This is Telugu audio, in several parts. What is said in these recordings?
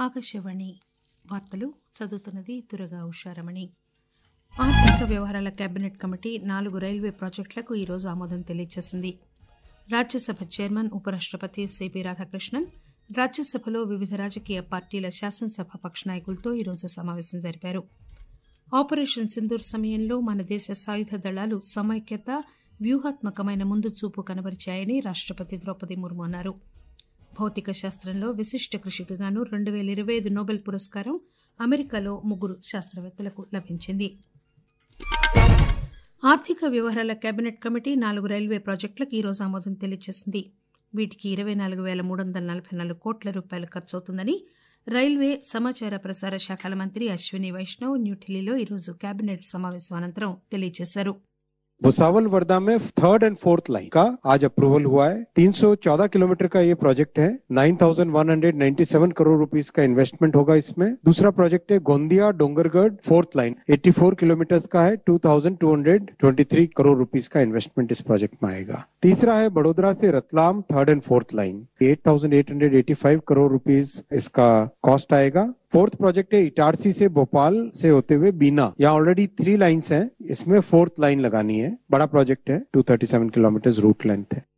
ఆకాశవాణి వార్తలు చదువుతున్నది తురగా ఉషారమణి ఆర్థిక వ్యవహారాల కేబినెట్ కమిటీ నాలుగు రైల్వే ప్రాజెక్టులకు ఈరోజు ఆమోదం తెలియజేసింది రాజ్యసభ చైర్మన్ ఉపరాష్టపతి సిపి రాధాకృష్ణన్ రాజ్యసభలో వివిధ రాజకీయ పార్టీల శాసనసభ పక్ష నాయకులతో ఈరోజు సమావేశం జరిపారు ఆపరేషన్ సింధూర్ సమయంలో మన దేశ సాయుధ దళాలు సమైక్యత వ్యూహాత్మకమైన ముందు చూపు కనబరిచాయని రాష్టపతి ద్రౌపది ముర్ము అన్నారు భౌతిక శాస్త్రంలో విశిష్ట కృషికి గాను రెండు పేల ఇరవై ఐదు నోబెల్ పురస్కారం అమెరికాలో ముగ్గురు శాస్త్రవేత్తలకు లభించింది ఆర్థిక వ్యవహారాల కేబినెట్ కమిటీ నాలుగు రైల్వే ప్రాజెక్టులకు ఈరోజు ఆమోదం తెలియజేసింది వీటికి ఇరవై నాలుగు పేల మూడు వందల నలభై నాలుగు కోట్ల రూపాయలు ఖర్చవుతుందని రైల్వే సమాచార ప్రసార శాఖల మంత్రి అశ్విని వైష్ణవ్ న్యూఢిల్లీలో ఈరోజు కేబినెట్ సమావేశం అనంతరం తెలియజేశారు भुसावल वर्धा में थर्ड एंड फोर्थ लाइन का आज अप्रूवल हुआ है 314 किलोमीटर का ये प्रोजेक्ट है 9,197 करोड़ रुपीस का इन्वेस्टमेंट होगा इसमें दूसरा प्रोजेक्ट है Gondia Dongargarh fourth line 84 kilometre का है 2,223 करोड़ रुपीस का इन्वेस्टमेंट इस प्रोजेक्ट में आएगा तीसरा है बड़ोदरा से Ratlam third and fourth line 8,885 crore rupees इसका कॉस्ट आएगा फोर्थ प्रोजेक्ट है इटारसी से भोपाल से होते हुए बीना यहाँ ऑलरेडी थ्री लाइन्स हैं इसमें फोर्थ लाइन लगानी है बड़ा प्रोजेक्ट है 237 किलोमीटर रूट लेंथ है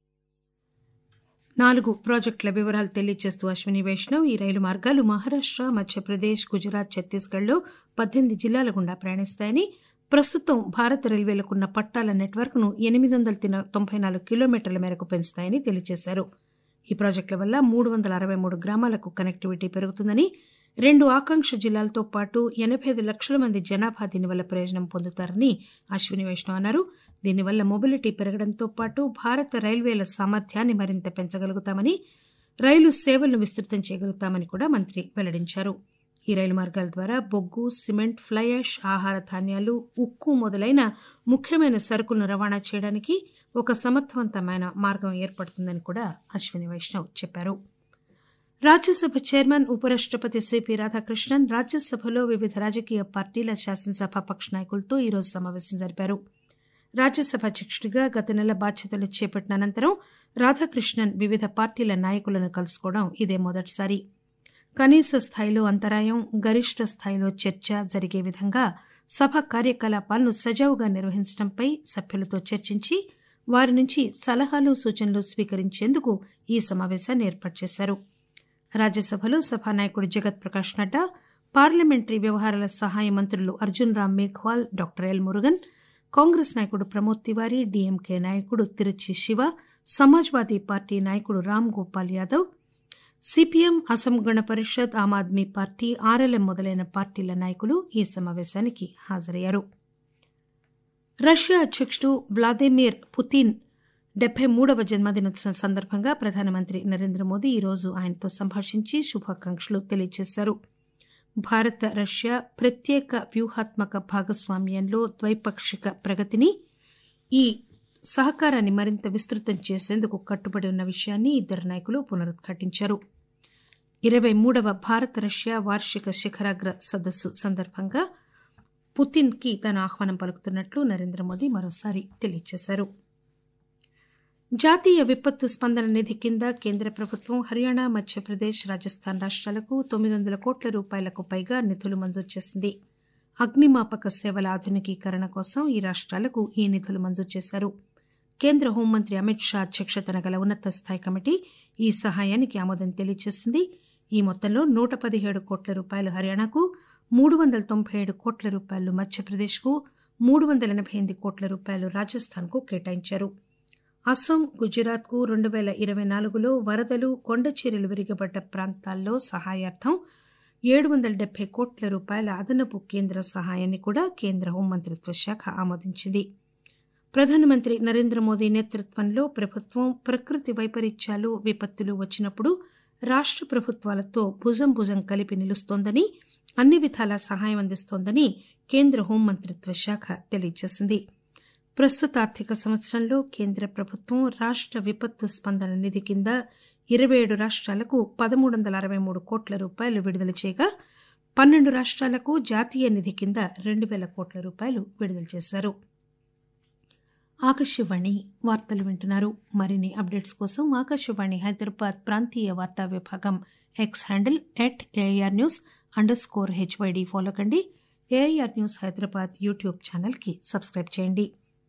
నాలుగు ప్రాజెక్టుల వివరాలు తెలియజేస్తూ అశ్విని వైష్ణవ్ ఈ రైలు మార్గాలు మహారాష్ట మధ్యప్రదేశ్ గుజరాత్ ఛత్తీస్గఢ్లో పద్దెనిమిది జిల్లాల గుండా ప్రయాణిస్తాయని ప్రస్తుతం భారత రైల్వేలకున్న పట్టాల నెట్వర్క్ ను ఎనిమిది వందల తొంభై నాలుగు కిలోమీటర్ల మేరకు పెంచుతాయని తెలియజేశారు ఈ ప్రాజెక్టుల వల్ల మూడు వందల అరవై మూడు గ్రామాలకు కనెక్టివిటీ పెరుగుతుందని రెండు ఆకాంక్ష జిల్లాలతో పాటు ఎనబై ఐదు లక్షల మంది జనాభా దీనివల్ల ప్రయోజనం పొందుతారని అశ్విని వైష్ణవ్ అన్నారు దీనివల్ల మొబిలిటీ పెరగడంతో పాటు భారత రైల్వేల సామర్థ్యాన్ని మరింత పెంచగలుగుతామని రైలు సేవలను విస్తృతం చేయగలుగుతామని కూడా మంత్రి వెల్లడించారు ఈ రైలు మార్గాల ద్వారా బొగ్గు సిమెంట్ ఫ్లై యాష్ ఆహార ధాన్యాలు ఉక్కు మొదలైన ముఖ్యమైన సరుకులను రవాణా చేయడానికి ఒక సమర్థవంతమైన మార్గం ఏర్పడుతుందని కూడా అశ్విని వైష్ణవ్ చెప్పారు రాజ్యసభ చైర్మన్ ఉపరాష్టపతి సిపి రాధాకృష్ణన్ రాజ్యసభలో వివిధ రాజకీయ పార్టీల శాసనసభ పక్ష నాయకులతో ఈరోజు సమావేశం జరిపారు రాజ్యసభ అధ్యక్షుడిగా గత నెల బాధ్యతలు చేపట్టిన అనంతరం రాధాకృష్ణన్ వివిధ పార్టీల నాయకులను కలుసుకోవడం ఇదే మొదటిసారి కనీస స్థాయిలో అంతరాయం గరిష్ట స్థాయిలో చర్చ జరిగే విధంగా సభ కార్యకలాపాలను సజావుగా నిర్వహించడంపై సభ్యులతో చర్చించి వారి నుంచి సలహాలు సూచనలు స్వీకరించేందుకు ఈ సమావేశాన్ని ఏర్పాటు చేశారు రాజ్యసభలో సభానాయకుడు జగత్ ప్రకాష్ నడ్డా పార్లమెంటరీ వ్యవహారాల సహాయ మంత్రులు అర్జున్ రామ్ మేఘ్వాల్ డాక్టర్ ఎల్ మురుగన్ కాంగ్రెస్ నాయకుడు ప్రమోద్ తివారీ డీఎంకే నాయకుడు తిరుచి శివ సమాజ్వాదీ పార్టీ నాయకుడు Ram Gopal Yadav CPM Asom Gana Parishad Aam Aadmi party RLM మొదలైన పార్టీల నాయకులు ఈ సమావేశానికి హాజరయ్యారు రష్యా అధ్యకుడు వ్లాదిమిర్ పుతిన్ డెబ్బై మూడవ జన్మదినోత్సవం సందర్భంగా ప్రధానమంత్రి నరేంద్ర మోదీ ఈరోజు ఆయనతో సంభాషించి శుభాకాంక్షలు తెలియజేశారు భారత రష్యా ప్రత్యేక వ్యూహాత్మక భాగస్వామ్యంలో ద్వైపాక్షిక ప్రగతిని ఈ సహకారాన్ని మరింత విస్తృతం చేసేందుకు కట్టుబడి ఉన్న విషయాన్ని ఇద్దరు నాయకులు పునరుద్ఘాటించారు ఇరవై మూడవ భారత రష్యా వార్షిక శిఖరాగ్ర సదస్సు సందర్భంగా పుతిన్ కి తాను ఆహ్వానం పలుకుతున్నట్లు నరేంద్ర మోదీ మరోసారి తెలియజేశారు జాతీయ విపత్తు స్పందన నిధి కింద కేంద్ర ప్రభుత్వం హర్యానా మధ్యప్రదేశ్ రాజస్థాన్ రాష్ట్రాలకు తొమ్మిది వందల కోట్ల రూపాయలకు పైగా నిధులు మంజూరు చేసింది అగ్నిమాపక సేవల ఆధునికీకరణ కోసం ఈ రాష్ట్రాలకు ఈ నిధులు మంజూరు చేశారు కేంద్ర హోంమంత్రి అమిత్ షా అధ్యక్షతన గల ఉన్నత స్థాయి కమిటీ ఈ సహాయానికి ఆమోదం తెలియజేసింది ఈ మొత్తంలో నూట పదిహేడు కోట్ల రూపాయలు హర్యానాకు మూడు వందల తొంభై ఏడు కోట్ల రూపాయలు మధ్యప్రదేశ్కు మూడు వందల ఎనభై ఎనిమిది కోట్ల రూపాయలు రాజస్థాన్కు కేటాయించారు అస్సోం గుజరాత్కు రెండు పేల ఇరవై నాలుగులో వరదలు కొండచీరలు విరిగబడ్డ ప్రాంతాల్లో సహాయార్థం ఏడు వందల డెబ్బై కోట్ల రూపాయల అదనపు కేంద్ర సహాయాన్ని కూడా కేంద్ర హోంమంత్రిత్వ శాఖ ఆమోదించింది ప్రధానమంత్రి నరేంద్ర మోదీ నేతృత్వంలో ప్రభుత్వం ప్రకృతి వైపరీత్యాలు విపత్తులు వచ్చినప్పుడు రాష్ట ప్రభుత్వాలతో భుజం భుజం కలిపి నిలుస్తోందని అన్ని విధాలా సహాయం అందిస్తోందని కేంద్ర హోంమంత్రిత్వ శాఖ తెలియజేసింది ప్రస్తుత ఆర్థిక సంవత్సరంలో కేంద్ర ప్రభుత్వం రాష్ట విపత్తు స్పందన నిధి కింద ఇరవై ఏడు రాష్ట్రాలకు పదమూడు వందల అరవై మూడు కోట్ల రూపాయలు విడుదల చేయగా పన్నెండు రాష్ట్రాలకు జాతీయ నిధి కింద రెండు వేల కోట్ల రూపాయలు విడుదల చేశారు ఆకాశవాణి వార్తలు వింటున్నారు మరిన్ని అప్డేట్స్ కోసం ఆకాశవాణి హైదరాబాద్ ప్రాంతీయ వార్తా విభాగం X handle at AIR news underscore HYD follow కండి ఏఐఆర్ న్యూస్ హైదరాబాద్ యూట్యూబ్ ఛానల్కి సబ్స్క్రైబ్ చేయండి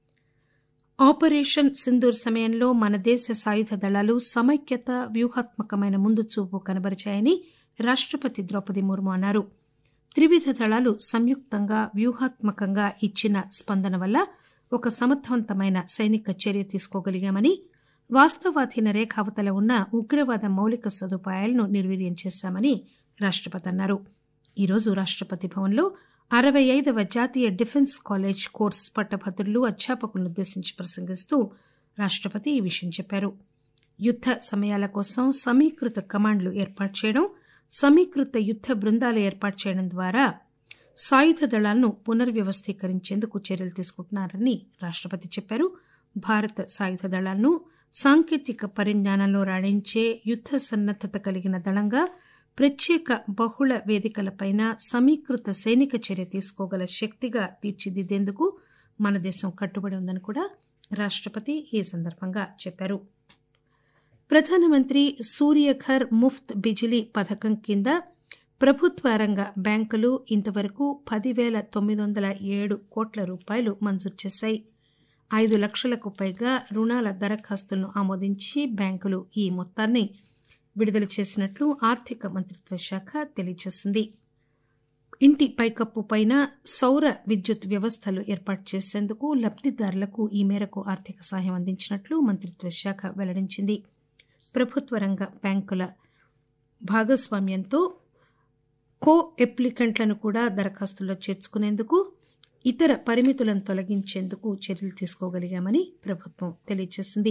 ఆపరేషన్ సింధూర్ సమయంలో మన దేశ సాయుధ దళాలు సమైక్యత వ్యూహాత్మకమైన ముందు చూపు కనబరిచాయని రాష్టపతి ద్రౌపది ముర్ము అన్నారు త్రివిధ దళాలు సంయుక్తంగా వ్యూహాత్మకంగా ఇచ్చిన స్పందన వల్ల ఒక సమర్థవంతమైన సైనిక చర్య తీసుకోగలిగామని వాస్తవాధీన రేఖావతల ఉన్న ఉగ్రవాద మౌలిక సదుపాయాలను నిర్వీర్యం చేశామని రాష్టపతి అన్నారు ఈరోజు రాష్టపతి భవన్లో అరవై ఐదవ జాతీయ డిఫెన్స్ కాలేజ్ కోర్స్ పట్టభద్రులు అధ్యాపకులను ఉద్దేశించి ప్రసంగిస్తూ రాష్టపతి ఈ విషయం చెప్పారు యుద్ద సమయాల కోసం సమీకృత కమాండ్లు ఏర్పాటు చేయడం సమీకృత యుద్ద బృందాలు ఏర్పాటు చేయడం ద్వారా సాయుధ దళాలను పునర్వ్యవస్థీకరించేందుకు చర్యలు తీసుకుంటున్నారని రాష్టపతి చెప్పారు భారత సాయుధ దళాలను సాంకేతిక పరిజ్ఞానంలో రాణించే యుద్ద సన్నద్దత కలిగిన దళంగా ప్రత్యేక బహుళ వేదికలపైన సమీకృత సైనిక చర్య తీసుకోగల శక్తిగా తీర్చిదిద్దేందుకు మన దేశం కట్టుబడి ఉందని కూడా రాష్టపతి ఈ సందర్భంగా చెప్పారు ప్రధానమంత్రి సూర్యఘర్ ముఫ్త్ బిజిలీ పథకం కింద ప్రభుత్వ రంగ బ్యాంకులు ఇంతవరకు పదివేల తొమ్మిది వందల ఏడు కోట్ల రూపాయలు మంజూరు చేశాయి ఐదు లక్షలకు పైగా రుణాల దరఖాస్తులను ఆమోదించి బ్యాంకులు ఈ మొత్తాన్ని విడుదల చేసినట్లు ఆర్థిక మంత్రిత్వ శాఖ తెలియజేసింది ఇంటి పైకప్పు పైన సౌర విద్యుత్ వ్యవస్థలు ఏర్పాటు చేసేందుకు లబ్దిదారులకు ఈ మేరకు ఆర్థిక సహాయం అందించినట్లు మంత్రిత్వ శాఖ వెల్లడించింది ప్రభుత్వ రంగ బ్యాంకుల భాగస్వామ్యంతో కో అప్లికెంట్లను కూడా దరఖాస్తుల్లో చేర్చుకునేందుకు ఇతర పరిమితులను తొలగించేందుకు చర్యలు తీసుకోగలిగామని ప్రభుత్వం తెలియజేసింది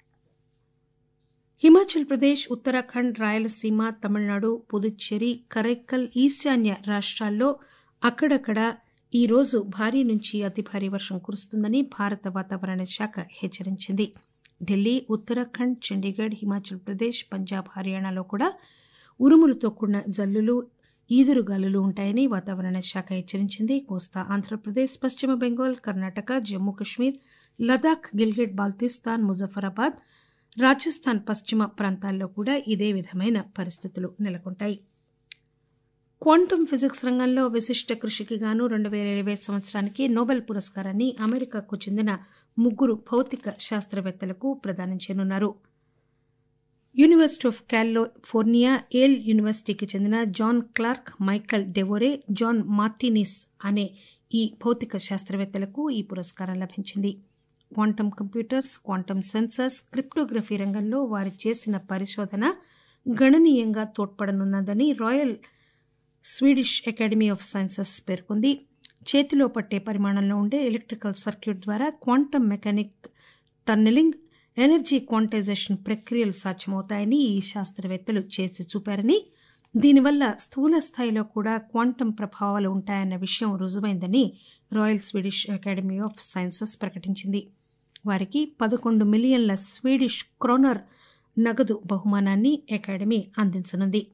హిమాచల్ ప్రదేశ్ ఉత్తరాఖండ్ రాయలసీమ తమిళనాడు పుదుచ్చేరి కరైక్కల్ ఈశాన్య రాష్ట్రాల్లో అక్కడక్కడ ఈ రోజు భారీ నుంచి అతి భారీ వర్షం కురుస్తుందని భారత వాతావరణ శాఖ హెచ్చరించింది ఢిల్లీ ఉత్తరాఖండ్ చండీగఢ్ హిమాచల్ ప్రదేశ్ పంజాబ్ హర్యానాలో కూడా ఉరుములతో కూడిన జల్లులు ఈదురుగాలులు ఉంటాయని వాతావరణ శాఖ హెచ్చరించింది కోస్తా ఆంధ్రప్రదేశ్ పశ్చిమ బెంగాల్ కర్ణాటక జమ్మూ కశ్మీర్ లదాఖ్ గిల్గిట్ బాల్తిస్తాన్ ముజఫరాబాద్ రాజస్థాన్ పశ్చిమ ప్రాంతాల్లో కూడా ఇదే విధమైన పరిస్థితులు నెలకొంటాయి క్వాంటమ్ ఫిజిక్స్ రంగంలో విశిష్ట కృషికి గాను రెండు వేల ఇరవై సంవత్సరానికి నోబెల్ పురస్కారాన్ని అమెరికాకు చెందిన ముగ్గురు భౌతిక శాస్త్రవేత్తలకు ప్రదానం చేయనున్నారు యూనివర్సిటీ ఆఫ్ కాలిఫోర్నియా ఏల్ యూనివర్సిటీకి చెందిన John Clarke Michel Devoret John Martinis అనే ఈ భౌతిక శాస్త్రవేత్తలకు ఈ పురస్కారం లభించింది quantum computers quantum sensors cryptography రంగంలో వారు చేసిన పరిశోధన గణనీయంగా తోడ్పడనున్నదని Royal Swedish Academy of Sciences పేర్కొంది చేతిలో పట్టే పరిమాణంలో ఉండే ఎలక్ట్రికల్ సర్క్యూట్ ద్వారా quantum mechanic tunnelling energy quantisation ప్రక్రియలు సాధ్యమవుతాయని ఈ శాస్త్రవేత్తలు చేసి చూపారని దీనివల్ల స్థూల స్థాయిలో కూడా క్వాంటమ్ ప్రభావాలు ఉంటాయన్న విషయం రుజువైందని Royal Swedish Academy of Sciences ప్రకటించింది వారికి పదకొండు మిలియన్ల స్వీడిష్ క్రోనర్ నగదు బహుమానాన్ని అకాడమీ అందించనుంది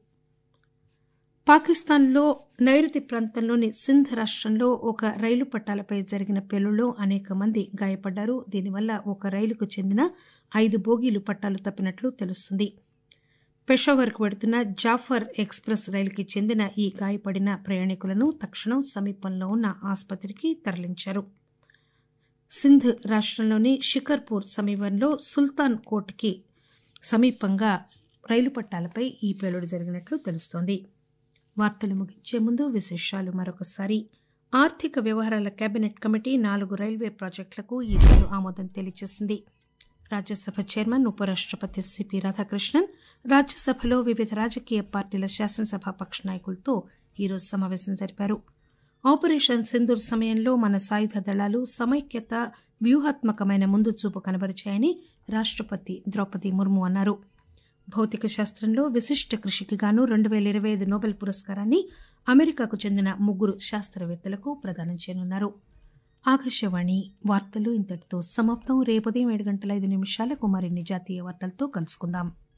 పాకిస్తాన్లో నైరుతి ప్రాంతంలోని సింధ్ రాష్ట్రంలో ఒక రైలు పట్టాలపై జరిగిన పేలుళ్లో అనేక మంది గాయపడ్డారు దీనివల్ల ఒక రైలుకు చెందిన ఐదు బోగీలు పట్టాలు తప్పినట్లు తెలుస్తుంది పెషావర్కు వెడుతున్న జాఫర్ ఎక్స్ప్రెస్ రైలుకి చెందిన ఈ గాయపడిన ప్రయాణికులను తక్షణం సమీపంలో ఉన్న ఆసుపత్రికి తరలించారు సింధ్ రాష్ట్రంలోని షికర్పూర్ సమీపంలో సుల్తాన్ కోట్కి సమీపంగా రైలు పట్టాలపై ఈ పేలుడు జరిగినట్లు తెలుస్తోంది వార్తలు ముగించే ముందు విశేషాలు మరొకసారి ఆర్థిక వ్యవహారాల కేబినెట్ కమిటీ నాలుగు రైల్వే ప్రాజెక్టులకు ఈరోజు ఆమోదం తెలియజేసింది రాజ్యసభ చైర్మన్ ఉపరాష్టపతి సిపి రాధాకృష్ణన్ రాజ్యసభలో వివిధ రాజకీయ పార్టీల శాసనసభ పక్ష నాయకులతో ఈరోజు సమావేశం జరిపారు ఆపరేషన్ సింధూర్ సమయంలో మన సాయుధ దళాలు సమైక్యత వ్యూహాత్మకమైన ముందు చూపు కనబరిచాయని రాష్టపతి ద్రౌపది ముర్ము అన్నారు భౌతిక శాస్త్రంలో విశిష్ట కృషికి గాను రెండు వేల ఇరవై ఐదు నోబెల్ పురస్కారాన్ని అమెరికాకు చెందిన ముగ్గురు శాస్త్రవేత్తలకు ప్రదానం చేయనున్నారు ఆకాశవాణి వార్తలు ఇంతటితో సమాప్తం రేపు ఉదయం ఏడు గంటల ఐదు నిమిషాలకు మరిన్ని జాతీయ వార్తలతో కలుసుకుందాం